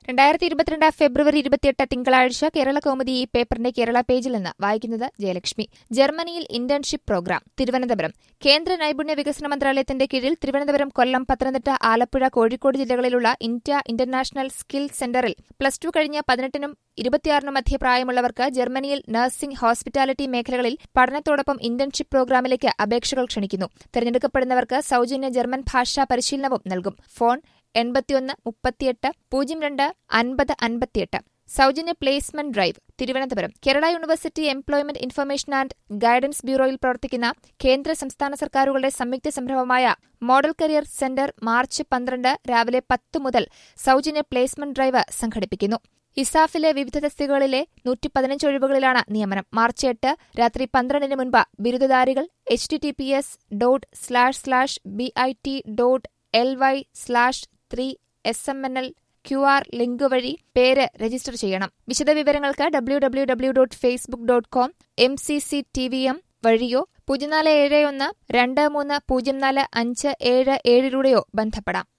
രണ്ടായിരത്തി ഇരുപത്തിരണ്ട് ഫെബ്രുവരി ഇരുപത്തിയെട്ട് തിങ്കളാഴ്ച കേരള കൗമുദി ഈ പേപ്പറിന്റെ കേരള പേജിൽ നിന്ന് വായിക്കുന്നത് ജയലക്ഷ്മി ജർമ്മനിയിൽ ഇന്റേൺഷിപ്പ് പ്രോഗ്രാം തിരുവനന്തപുരം കേന്ദ്ര നൈപുണ്യ വികസന മന്ത്രാലയത്തിന്റെ കീഴിൽ തിരുവനന്തപുരം കൊല്ലം പത്തനംതിട്ട ആലപ്പുഴ കോഴിക്കോട് ജില്ലകളിലുള്ള ഇന്ത്യ ഇന്റർനാഷണൽ സ്കിൽ സെന്ററിൽ പ്ലസ് ടു കഴിഞ്ഞ പതിനെട്ടിനും ഇരുപത്തിയാറിനും മധ്യ പ്രായമുള്ളവർക്ക് ജർമ്മനിയിൽ നഴ്സിംഗ് ഹോസ്പിറ്റാലിറ്റി മേഖലകളിൽ പഠനത്തോടൊപ്പം ഇന്റേൺഷിപ്പ് പ്രോഗ്രാമിലേക്ക് അപേക്ഷകൾ ക്ഷണിക്കുന്നു തെരഞ്ഞെടുക്കപ്പെടുന്നവർക്ക് സൌജന്യ ജർമ്മൻ ഭാഷാ പരിശീലനവും നൽകും ഫോൺ എൺപത്തിയൊന്ന് മുപ്പത്തിയെട്ട് പൂജ്യം രണ്ട് അൻപത് അൻപത്തിയെട്ട് സൌജന്യ placement drive Thiruvananthapuram Kerala university employment information and guidance ബ്യൂറോയിൽ പ്രവർത്തിക്കുന്ന കേന്ദ്ര സംസ്ഥാന സർക്കാരുകളുടെ സംയുക്ത സംരംഭമായ മോഡൽ കരിയർ സെന്റർ മാർച്ച് പന്ത്രണ്ട് രാവിലെ പത്ത് മുതൽ സൌജന്യ പ്ലേസ്മെന്റ് ഡ്രൈവ് സംഘടിപ്പിക്കുന്നു ഇസാഫിലെ വിവിധ തസ്തികകളിലെ നൂറ്റി പതിനഞ്ച് ഒഴിവുകളിലാണ് നിയമനം മാർച്ച് എട്ട് രാത്രി പന്ത്രണ്ടിന് മുൻപ് ബിരുദധാരികൾ H T T P S dot slash slash B I T dot L Y slash three S M N L Q R link വഴി പേര് രജിസ്റ്റർ ചെയ്യണം വിശദവിവരങ്ങൾക്ക് W W W dot Facebook dot com M C C T V M വഴിയോ പൂജ്യം നാല് ഏഴ് ഒന്ന് രണ്ട് മൂന്ന് പൂജ്യം നാല് അഞ്ച് ഏഴ് ഏഴിലൂടെയോ ബന്ധപ്പെടാം